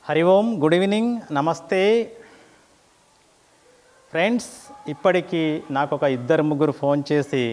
Hari Om good evening namaste friends ఇప్పటికీ నాకు ఒక ఇద్దరు ముగ్గురు ఫోన్ చేసి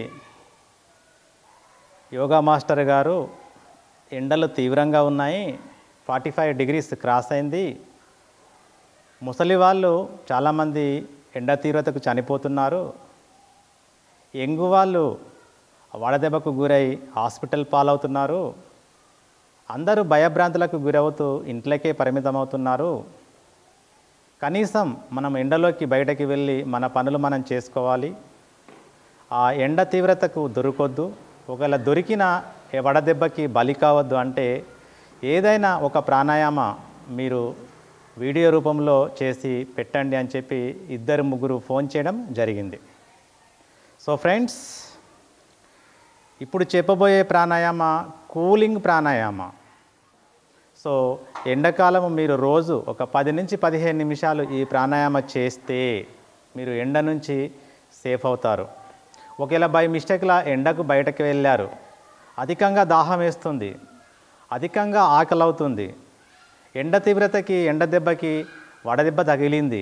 యోగా మాస్టర్ గారు ఎండలు తీవ్రంగా ఉన్నాయి ఫార్టీ ఫైవ్ డిగ్రీస్ క్రాస్ అయింది ముసలి వాళ్ళు చాలామంది ఎండ తీవ్రతకు చనిపోతున్నారు ఎంగు వాళ్ళు వడదెబ్బకు గురై హాస్పిటల్ పాలవుతున్నారు అందరూ భయభ్రాంతులకు గురవుతూ ఇంట్లోకే పరిమితమవుతున్నారు కనీసం మనం ఎండలోకి బయటకి వెళ్ళి మన పనులు మనం చేసుకోవాలి ఆ ఎండ తీవ్రతకు దొరకొద్దు ఒకవేళ దొరికిన ఏ వడదెబ్బకి బలి కావద్దు అంటే ఏదైనా ఒక ప్రాణాయామ మీరు వీడియో రూపంలో చేసి పెట్టండి అని చెప్పి ఇద్దరు ముగ్గురు ఫోన్ చేయడం జరిగింది సో ఫ్రెండ్స్ ఇప్పుడు చెప్పబోయే ప్రాణాయామ కూలింగ్ ప్రాణాయామ సో ఎండాకాలం మీరు రోజు ఒక పది నుంచి పదిహేను నిమిషాలు ఈ ప్రాణాయామ చేస్తే మీరు ఎండ నుంచి సేఫ్ అవుతారు ఒకవేళ బై మిస్టేక్లా ఎండకు బయటకు వెళ్ళారు అధికంగా దాహం వేస్తుంది అధికంగా ఆకలి అవుతుంది ఎండ తీవ్రతకి ఎండ దెబ్బకి వడదెబ్బ తగిలింది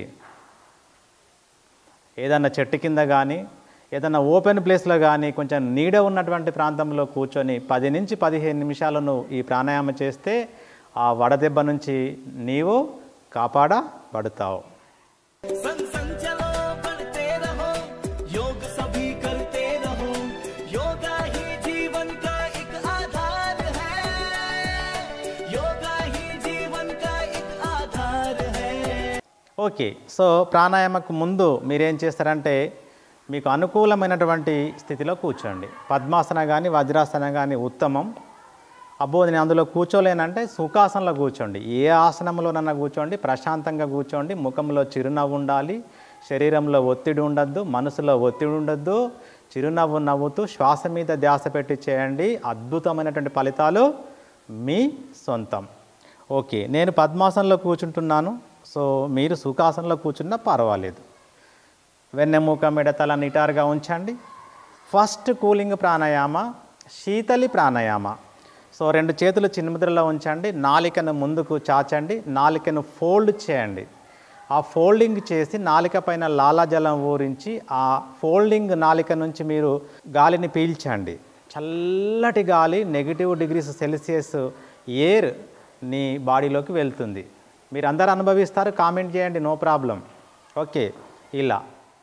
ఏదన్నా చెట్టు కింద కానీ ఏదన్నా ఓపెన్ ప్లేస్లో కానీ కొంచెం నీడ ఉన్నటువంటి ప్రాంతంలో కూర్చొని పది నుంచి పదిహేను నిమిషాలను ఈ ప్రాణాయామం చేస్తే ఆ వడదెబ్బ నుంచి నీవు కాపాడబడతావు संग संग चलो बढ़ते रहो योग सभी करते रहो योगा ही जीवन का एक आधार है योगा ही जीवन का एक आधार है ఓకే సో ప్రాణాయామకు ముందు మీరేం చేస్తారంటే మీకు అనుకూలమైనటువంటి స్థితిలో కూర్చోండి పద్మాసన కానీ వజ్రాసన కానీ ఉత్తమం అబ్బో నేను అందులో కూర్చోలేనంటే సుఖాసనంలో కూర్చోండి ఏ ఆసనంలోనన్నా కూర్చోండి ప్రశాంతంగా కూర్చోండి ముఖంలో చిరునవ్వు ఉండాలి శరీరంలో ఒత్తిడి ఉండద్దు మనసులో ఒత్తిడి ఉండద్దు చిరునవ్వు నవ్వుతూ శ్వాస మీద ధ్యాస పెట్టి చేయండి అద్భుతమైనటువంటి ఫలితాలు మీ సొంతం ఓకే నేను పద్మాసనంలో కూర్చుంటున్నాను సో మీరు సుఖాసనంలో కూర్చున్నా పర్వాలేదు వెన్నెముక మెడతల నిటారుగా ఉంచండి first cooling pranayama Sheetali pranayama so రెండు చేతులు చిన్ముద్రలో ఉంచండి నాలికను ముందుకు చాచండి నాలికను ఫోల్డ్ చేయండి ఆ ఫోల్డింగ్ చేసి నాలిక పైన లాలాజలం ఊరించి ఆ ఫోల్డింగ్ నాలిక నుంచి మీరు గాలిని పీల్చండి చల్లటి గాలి నెగిటివ్ డిగ్రీస్ సెల్సియస్ ఎయిర్ నీ బాడీలోకి వెళ్తుంది మీరు అందరు అనుభవిస్తారు కామెంట్ చేయండి నో ప్రాబ్లం ఓకే ఇలా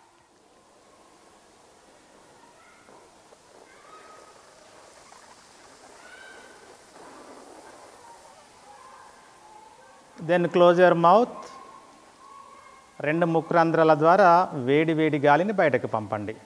దెన్ క్లోజ్ యువర్ మౌత్ రెండు ముక్కు రంధ్రాల ద్వారా వేడి వేడి గాలిని బయటకు పంపండి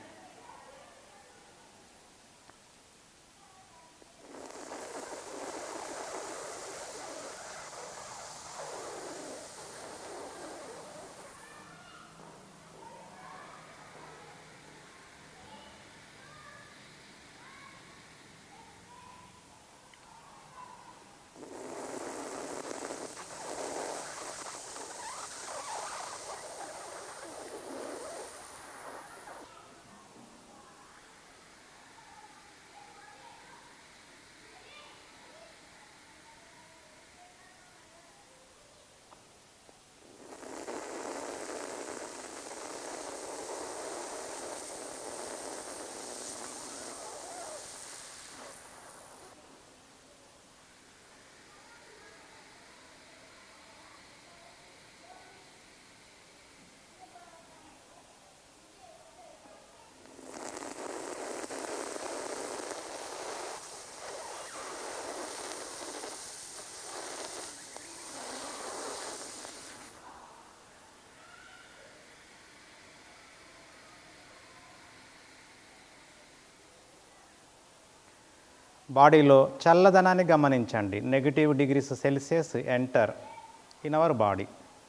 బాడీలో చల్లదనాన్ని గమనించండి negative degrees Celsius enter in our body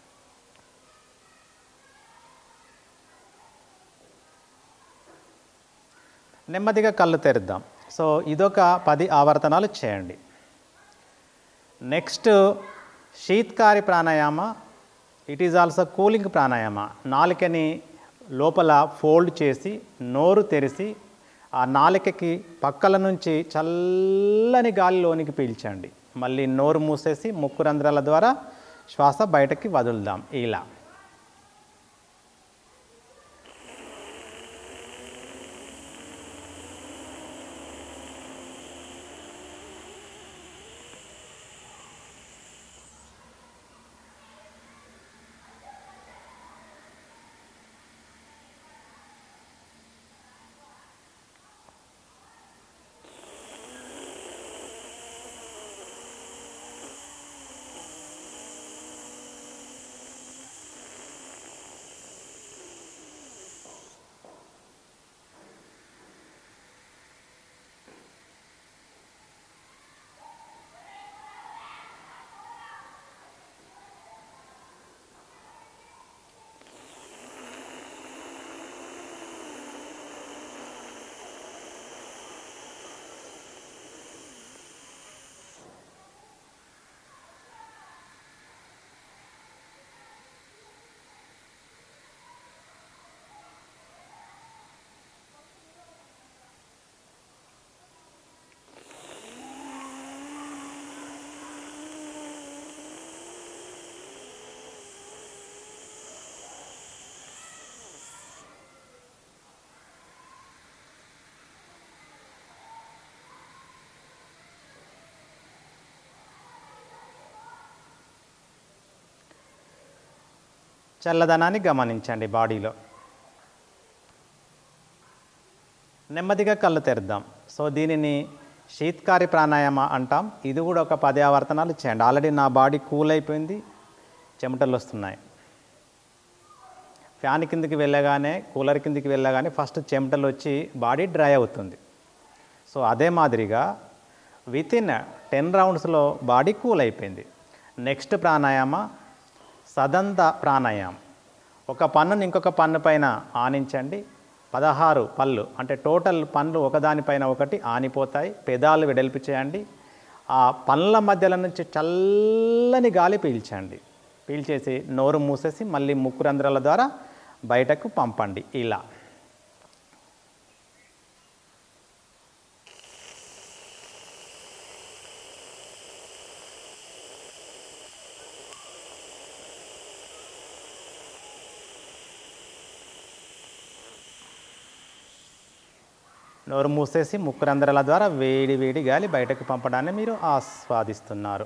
నెమ్మదిగా కళ్ళు తెరుద్దాం సో ఇదొక పది ఆవర్తనాలు చేయండి next Sheetkari pranayama it is also cooling pranayama నాలికని లోపల ఫోల్డ్ చేసి నోరు తెరిచి ఆ నాలికకి పక్కల నుంచి చల్లని గాలి లోనికి పీల్చండి మళ్ళీ నోరు మూసేసి ముక్కు రంధ్రాల ద్వారా శ్వాస బయటకి వదులుదాం ఇలా చల్లదనాన్ని గమనించండి బాడీలో నెమ్మదిగా కళ్ళు తెరుద్దాం సో దీనిని శీత్కారి ప్రాణాయామ అంటాం ఇది కూడా ఒక పది ఆవర్తనాలు చేయండి ఆల్రెడీ నా బాడీ కూల్ అయిపోయింది చెమటలు వస్తున్నాయి ఫ్యాన్ కిందికి వెళ్ళగానే కూలర్ కిందికి వెళ్ళగానే ఫస్ట్ చెమటలు వచ్చి బాడీ డ్రై అవుతుంది సో అదే మాదిరిగా విత్ ఇన్ టెన్ రౌండ్స్లో బాడీ కూల్ అయిపోయింది నెక్స్ట్ ప్రాణాయామ సదంత ప్రాణాయామం ఒక పన్నుని ఇంకొక పన్ను పైన ఆనించండి పదహారు పళ్ళు అంటే టోటల్ పనులు ఒకదానిపైన ఒకటి ఆనిపోతాయి పెదాలు వెడల్పు చేయండి ఆ పళ్ళ మధ్యలో నుంచి చల్లని గాలి పీల్చండి పీల్చేసి నోరు మూసేసి మళ్ళీ ముక్కు రంధ్రాల ద్వారా బయటకు పంపండి ఇలా నోరు మూసేసి ముక్కు రంధ్రాల ద్వారా వేడి వేడి గాలి బయటకు పంపడాన్ని మీరు ఆస్వాదిస్తున్నారు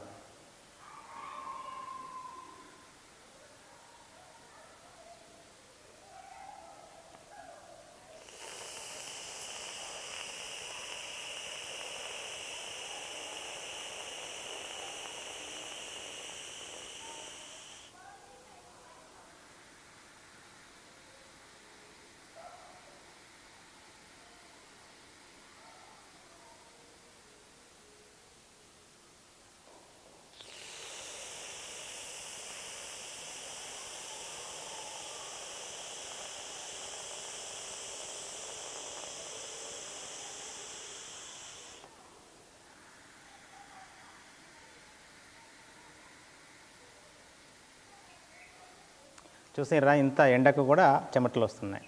చూసిరా ఇంత ఎండకు కూడా చెమటలు వస్తున్నాయి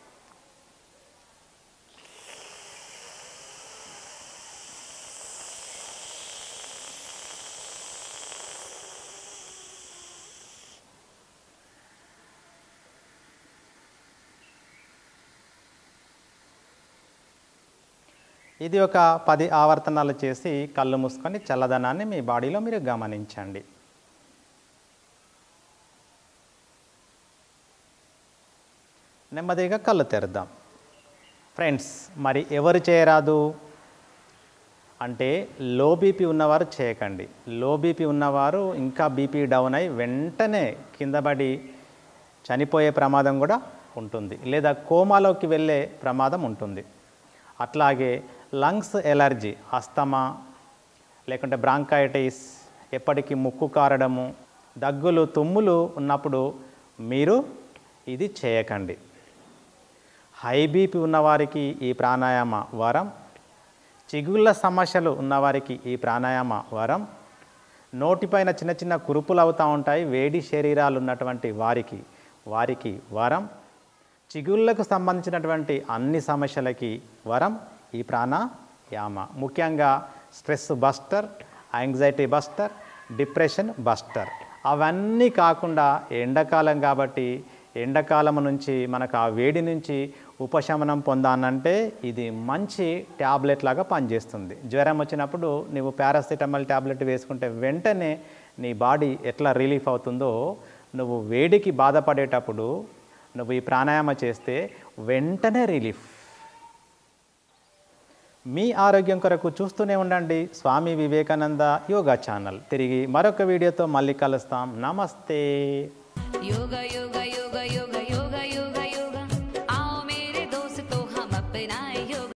ఇది ఒక పది ఆవర్తనాలు చేసి కళ్ళు మూసుకొని చల్లదనాన్ని మీ బాడీలో మీరు గమనించండి నెమ్మదిగా కళ్ళు తెరుద్దాం ఫ్రెండ్స్ మరి ఎవరు చేయరాదు అంటే లో బీపీ ఉన్నవారు చేయకండి లో బీపీ ఉన్నవారు ఇంకా బీపీ డౌన్ అయి వెంటనే కింద పడి చనిపోయే ప్రమాదం కూడా ఉంటుంది లేదా కోమాలోకి వెళ్ళే ప్రమాదం ఉంటుంది అట్లాగే లంగ్స్ ఎలర్జీ అస్తమా లేకుంటే బ్రాంకైటిస్ ఎప్పటికీ ముక్కు కారడము దగ్గులు తుమ్ములు ఉన్నప్పుడు మీరు ఇది చేయకండి హై బీపీ ఉన్నవారికి ఈ ప్రాణాయామ వరం చిగుళ్ళ సమస్యలు ఉన్నవారికి ఈ ప్రాణాయామ వరం నోటిపైన చిన్న చిన్న కురుపులు అవుతూ ఉంటాయి వేడి శరీరాలు ఉన్నటువంటి వారికి వారికి వరం చిగుళ్ళకు సంబంధించినటువంటి అన్ని సమస్యలకి వరం ఈ ప్రాణాయామ ముఖ్యంగా stress buster anxiety buster depression buster అవన్నీ కాకుండా ఎండాకాలం కాబట్టి ఎండాకాలం నుంచి మనకు ఆ వేడి నుంచి ఉపశమనం పొందానంటే ఇది మంచి ట్యాబ్లెట్ లాగా పనిచేస్తుంది జ్వరం వచ్చినప్పుడు నువ్వు పారాసిటమాల్ ట్యాబ్లెట్ వేసుకుంటే వెంటనే నీ బాడీ ఎట్లా రిలీఫ్ అవుతుందో నువ్వు వేడికి బాధపడేటప్పుడు నువ్వు ఈ ప్రాణాయామ చేస్తే వెంటనే రిలీఫ్ మీ ఆరోగ్యం కొరకు చూస్తూనే ఉండండి స్వామి వివేకానంద యోగా ఛానల్ తిరిగి మరొక వీడియోతో మళ్ళీ కలుస్తాం నమస్తే yoga yoga yoga yoga yoga